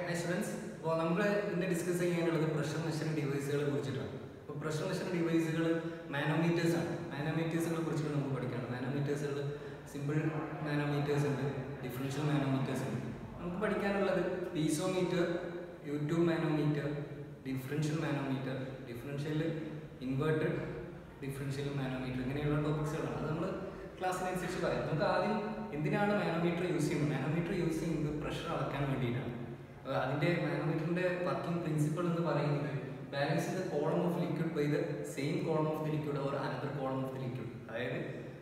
high students അപ്പോൾ നമ്മൾ ഇന്ന് ഡിസ്കസ് ചെയ്യാനുള്ളത് പ്രഷർ മെഷറിംഗ് ഡിവൈസുകളെ കുറിച്ചിട്ടാണ് അപ്പോൾ പ്രഷർ മെഷറിംഗ് ഡിവൈസുകൾ മാനോമീറ്റേഴ്സ് ആണ് മാനോമീറ്റേഴ്സുകളെ കുറിച്ചിട്ട് നമുക്ക് പഠിക്കണം മാനോമീറ്റേഴ്സുകൾ സിമ്പിൾ മാനോമീറ്റേഴ്സ് ഉണ്ട് ഡിഫറൻഷ്യൽ മാനോമീറ്റേഴ്സ് ഉണ്ട് നമുക്ക് പഠിക്കാനുള്ളത് piezometer YouTube manometer differential manometer differential inverted differential manometer ഇങ്ങനെയുള്ള ടോപ്പിക്സുകളാണ് അത് നമ്മൾ ക്ലാസ്സിനനുസരിച്ച് പറയാം നമുക്ക് ആദ്യം എന്തിനാണ് മാനോമീറ്റർ യൂസ് ചെയ്യുന്നത് മാനോമീറ്റർ യൂസ് ചെയ്യുന്നത് പ്രഷർ അളക്കാൻ വേണ്ടിയിട്ടാണ് അപ്പൊ അതിന്റെ മാനോമീറ്ററിന്റെ വർക്കിംഗ് പ്രിൻസിപ്പിൾ എന്ന് പറയുന്നത് balance the column of liquid by the same column of the liquid or another column of the liquid അതായത്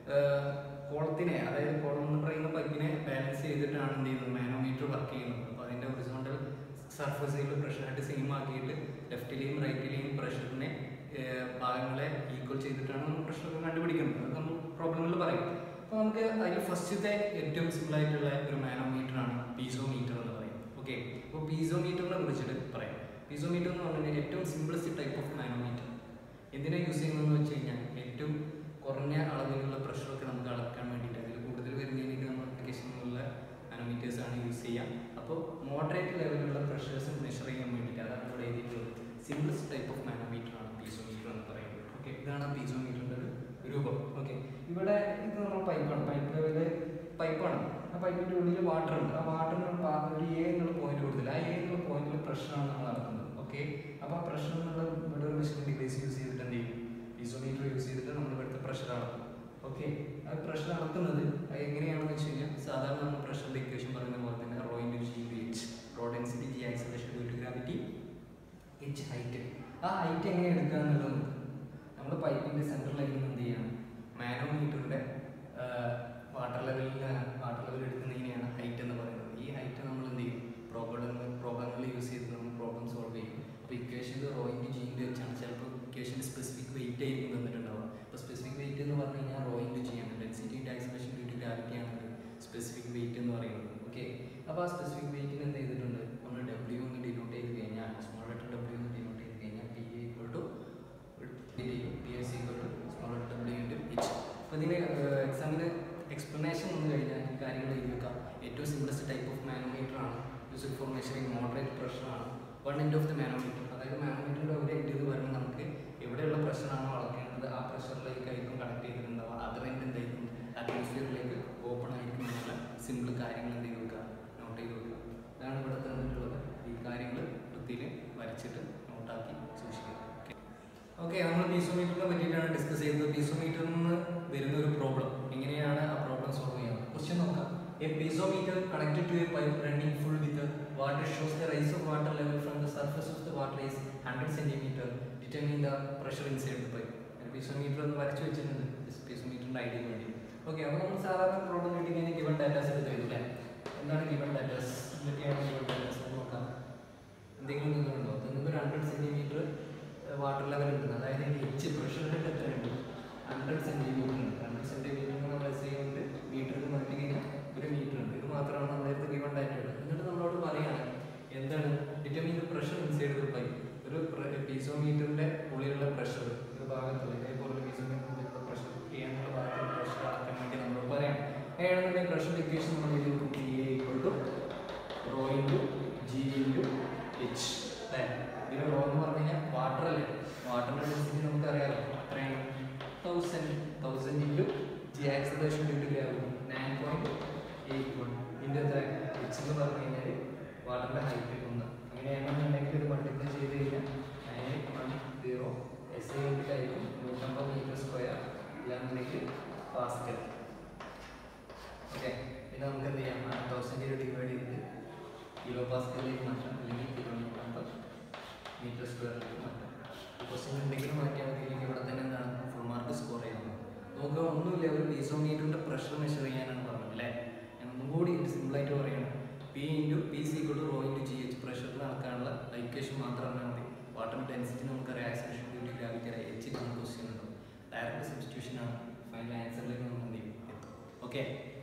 കോളത്തിനെ അതായത് കോളം എന്ന് പറയുന്ന പൈപ്പിനെ ബാലൻസ് ചെയ്തിട്ടാണ് എന്ത് ചെയ്യുന്നത് മാനോമീറ്റർ വർക്ക് ചെയ്യുന്നത് അപ്പോൾ അതിന്റെ ഒറിസോണ്ടൽ സർഫസിൽ പ്രഷറായിട്ട് സെയിം ആക്കിയിട്ട് ലെഫ്റ്റിലെയും റൈറ്റിലെയും പ്രഷറിനെ ഭാഗങ്ങളെ ഈക്വൽ ചെയ്തിട്ടാണ് നമ്മൾ പ്രഷർ കണ്ടുപിടിക്കുന്നത് അത് നമ്മൾ പ്രോബ്ലങ്ങളിൽ പറയും അപ്പോൾ നമുക്ക് അതിൽ ഫസ്റ്റത്തെ ഏറ്റവും സിമ്പിൾ ആയിട്ടുള്ള ഒരു മാനോമീറ്റർ ആണ് പീസോമീറ്റർ എന്ന് പറയും ഓക്കെ അപ്പോൾ പീസോമീറ്ററിനെ കുറിച്ചിട്ട് പറയാം പീസോമീറ്റർ എന്ന് പറഞ്ഞാൽ ഏറ്റവും സിമ്പിളസ്റ്റ് ടൈപ്പ് ഓഫ് മാനോമീറ്റർ എന്തിനാണ് യൂസ് ചെയ്യുന്നതെന്ന് വെച്ച് കഴിഞ്ഞാൽ ഏറ്റവും കുറഞ്ഞ അളവിലുള്ള പ്രഷറൊക്കെ നമുക്ക് അളക്കാൻ വേണ്ടിയിട്ട് അതിൽ കൂടുതൽ വരുന്നതിലേക്ക് നമ്മൾ അപ്ലിക്കേഷനിലുള്ള മാനോമീറ്റേഴ്സ് ആണ് യൂസ് ചെയ്യാം അപ്പോൾ മോഡറേറ്റ് ലെവലിലുള്ള പ്രഷേഴ്സ് മെഷർ ചെയ്യാൻ വേണ്ടിയിട്ട് അതാണ് ഇവിടെ എഴുതിയിട്ടുള്ളത് സിമ്പിൾസ്റ്റ് ടൈപ്പ് ഓഫ് മാനോമീറ്റർ ആണ് പീസോമീറ്റർ എന്ന് പറയുന്നത് ഓക്കെ ഇതാണ് പീസോമീറ്ററിൻ്റെ ഒരു രൂപം ഓക്കെ ഇവിടെ ഇത് നമ്മൾ പൈപ്പാണ് പൈപ്പ് ലെവല് പൈപ്പാണ് ആ പൈപ്പിൻ്റെ ഉള്ളിൽ വാട്ടർ ഉണ്ട് ആ വാട്ടറിന് ഒരു എ എന്നുള്ള പോയിന്റ് കൊടുത്തില്ല ആ എ എന്നുള്ള പോയിന്റിൽ പ്രഷറാണ് നമ്മൾ നടക്കുന്നത് ഓക്കെ അപ്പോൾ ആ പ്രഷർ നമ്മൾ ഇവിടെ ഒരു മെഷീൻ ഡിവൈസ് യൂസ് ചെയ്തിട്ട് എന്ത് ചെയ്യും പീസോമീറ്റർ യൂസ് ചെയ്തിട്ട് നമ്മൾ ഇവിടുത്തെ പ്രഷർ അളക്കും ഓക്കെ ആ പ്രഷർ അളക്കുന്നത് അത് എങ്ങനെയാണെന്ന് വെച്ച് കഴിഞ്ഞാൽ സാധാരണ നമ്മൾ പ്രഷറിന്റെ ഇക്വേഷൻ പറയുന്ന പോലെ തന്നെ rho into G B H rho density G acceleration due to gravity H height ആ ഹൈറ്റ് എങ്ങനെ എടുക്കുക എന്നുള്ളത് നമ്മൾ പൈപ്പിന്റെ സെൻട്രൽ ലൈനിൽ എന്ത് ചെയ്യണം മാനോമീറ്ററിന്റെ വാട്ടർ ലെവലിൽ വാട്ടർ ലെവൽ എടുക്കുന്നതിനെയാണ് ഹൈറ്റ് എന്ന് പറയുന്നത് ഈ ഹൈറ്റ് നമ്മൾ എന്ത് ചെയ്യും പ്രോബ്ലം പ്രോബ്ലങ്ങളിൽ യൂസ് ചെയ്ത് നമ്മൾ പ്രോബ്ലം സോൾവ് ചെയ്യും അപ്പോൾ ഇക്വേഷനിൽ റോ ഇൻറ്റു ജി ഇൻറ്റു വെച്ചാണ് ചിലപ്പോൾ ഇക്വേഷൻ സ്പെസിഫിക് വെയിറ്റ് ആയിരിക്കും തന്നിട്ടുണ്ടാവുക അപ്പോൾ സ്പെസിഫിക് വെയിറ്റ് എന്ന് പറഞ്ഞു കഴിഞ്ഞാൽ റോ ഇൻറ്റു ജി ആണ് density into acceleration due to gravity ആണ് സ്പെസിഫിക് വെയിറ്റ് എന്ന് പറയുന്നത് ഓക്കെ അപ്പോൾ ആ സ്പെസിഫിക് വെയിറ്റിന് എന്ത് ചെയ്തിട്ടുണ്ട് നമ്മൾ ഡബ്ല്യു എന്ന് ഡിനോട്ട് ചെയ്ത് കഴിഞ്ഞാൽ സ്മോൾ ലെറ്റർ ഡബ്ല്യു എന്ന് ഡിനോട്ട് ചെയ്ത് കഴിഞ്ഞാൽ P A equal to P S equal to small letter W into H അപ്പോൾ ഇതിന് എക്സാമിന് എക്സ്പ്ലനേഷൻ വന്നു കഴിഞ്ഞാൽ ഈ കാര്യങ്ങൾ എഴുതി വെക്കാം ഏറ്റവും സിമ്പിളസ്റ്റ് ടൈപ്പ് ഓഫ് മാനോമീറ്റർ ആണ് used for measuring moderate pressure ആണ് one end of the manometer അതായത് മാനോമീറ്ററിൻ്റെ ഒരു എൻഡ് എന്ന് പറയുമ്പോൾ നമുക്ക് എവിടെയുള്ള പ്രഷറാണോ അളക്കേണ്ടത് ആ പ്രഷറിലേക്കായിരിക്കും കണക്ട് ചെയ്തിട്ടുണ്ടാവുക അതർ എൻഡ് എന്തായിരിക്കും അറ്റ്മോസ്ഫിയറിലേക്ക് ഓപ്പൺ ആയിരിക്കും എന്നുള്ള സിമ്പിൾ കാര്യങ്ങൾ എന്ത് ചെയ്ത് വെക്കുക നോട്ട് ചെയ്ത് വെക്കുക ഇതാണ് ഇവിടെ തന്നിട്ടുള്ളത് ഈ കാര്യങ്ങൾ വൃത്തിയിൽ വരച്ചിട്ട് നോട്ടാക്കി സൂക്ഷിക്കുക ഓക്കെ നമ്മൾ പീസോമീറ്ററിനെ പറ്റിയിട്ടാണ് ഡിസ്കസ് ചെയ്തത് പീസോമീറ്ററിൽ നിന്ന് വരുന്ന ഒരു പ്രോബ്ലം എങ്ങനെയാണ് ആ പ്രോബ്ലം സോൾവ് ചെയ്യുന്നത് ക്വസ്റ്റ്യൻ നോക്കാം a piezometer connected to a pipe running full with water shows the rise of water level from the surface of the water is hundred centimeter determine the pressure inside the pipe piezometer ഒന്ന് വരച്ചു വെച്ചിട്ടുണ്ട് പീസോമീറ്ററിന്റെ ഐഡിയക്ക് വേണ്ടി okay അപ്പോൾ നമ്മൾ സാധാരണ problem കിട്ടി കഴിഞ്ഞാൽ given datas എടുത്ത് വരും അല്ലേ എന്താണ് ഗിവൺ ഡാറ്റാസ് എന്തൊക്കെയാണ് ഗിവൺ ഡാറ്റാസ് നോക്കാം എന്തെങ്കിലും നിങ്ങളുണ്ടോ നിങ്ങൾക്ക് ഒരു ഹൺഡ്രഡ് സെന്റിമീറ്റർ വാട്ടർ ലെവൽ ഉണ്ട് അതായത് എച്ച് പ്രഷറിൻ്റെ എത്രയുണ്ട് ഹൺഡ്രഡ് സെന്റിമീറ്റർ ഉണ്ട് ഹൺഡ്രഡ് സെന്റിമീറ്റർ നമ്മൾ എസ് ചെയ്യുന്നത് മീറ്ററിൽ മാറ്റി കഴിഞ്ഞാൽ ഒരു മീറ്റർ ഉണ്ട് ഇത് മാത്രമാണ് നമ്മളടുത്ത് ഗിവൺ ഡാറ്റ ഉള്ളത് എന്നിട്ട് നമ്മളോട് പറയാണ് എന്താണ് determine pressure inside the pipe ഒരു പീസോമീറ്ററിന്റെ ഉള്ളിലുള്ള പ്രഷർ ഒരു ഭാഗത്തുള്ള ഇതേപോലെ പീസോമീറ്ററിന്റെ പ്രഷർ ചെയ്യാനുള്ള ഭാഗത്തുള്ള പ്രഷർ അളക്കാൻ വേണ്ടി നമ്മളോട് പറയാം ഏതാണെന്നുണ്ടെങ്കിൽ പ്രഷർ ഇക്വേഷൻ നമ്മൾ എഴുതും P A equal to rho into G into H അല്ലേ ഇതിന് റോ എന്ന് പറഞ്ഞു കഴിഞ്ഞാൽ വാട്ടർ അല്ലേ വാട്ടറിന്റെ ഡെൻസിറ്റി നമുക്കറിയാലോ എത്രയാണ് thousand thousand into G acceleration due to gravity nine point eight one into എത്ര എച്ച് എന്ന് പറഞ്ഞു കഴിഞ്ഞാൽ വാട്ടറിന്റെ ഹൈറ്റ് ഒന്ന് അങ്ങനെയാണെന്നുണ്ടെങ്കിൽ ഇത് മൾട്ടിപ്ലൈ ചെയ്ത് കഴിഞ്ഞാൽ nine one zero S I യൂണിറ്റായിരിക്കും നൂറ്റമ്പത് മീറ്റർ സ്ക്വയർ ഇല്ലാന്നുണ്ടെങ്കിൽ പാസ്കൽ ഓക്കെ പിന്നെ നമുക്ക് എന്ത് ചെയ്യാം തൗസൻഡ് ഡിവൈഡ് ചെയ്ത് കിലോ പാസ്കലിലേക്ക് മാറ്റാം അല്ലെങ്കിൽ കിലോ ന്യൂട്ടൺ മീറ്റർ സ്ക്വയറിലേക്ക് മാറ്റാം ക്വസ്റ്റ്യൻ എന്തെങ്കിലും മാറ്റിയാൽ മതി അല്ലെങ്കിൽ ഇവിടെ തന്നെ എന്താണ് ഫുൾ മാർക്ക് സ്കോർ ചെയ്യാം നമുക്ക് ഒന്നുമില്ല ഒരു പീസോമീറ്ററിന്റെ പ്രഷർ മെഷർ ചെയ്യാനാണ് പറഞ്ഞത് അല്ലേ ഞാൻ ഒന്നും കൂടി സിമ്പിളായിട്ട് പറയണം P into P C to rho into G H പ്രഷറിന് നടക്കാനുള്ള ഇക്വേഷൻ മാത്രം അറിഞ്ഞാൽ മതി വാട്ടർ ഡെൻസിറ്റി നമുക്കറിയാം ആക്സലേഷൻ ഡ്യൂട്ടി ഗ്രാവിറ്റി അറിയാം എച്ച് ആണ് ക്വസ്റ്റ്യൻ ഉണ്ടാവും ഡയറക്റ്റ് സബ്സ്റ്റിറ്റ്യൂഷൻ ആണ് ഫൈനൽ ആൻസറിലേക്ക് നമ്മൾ എന്ത് ചെയ്യും ഓക്കെ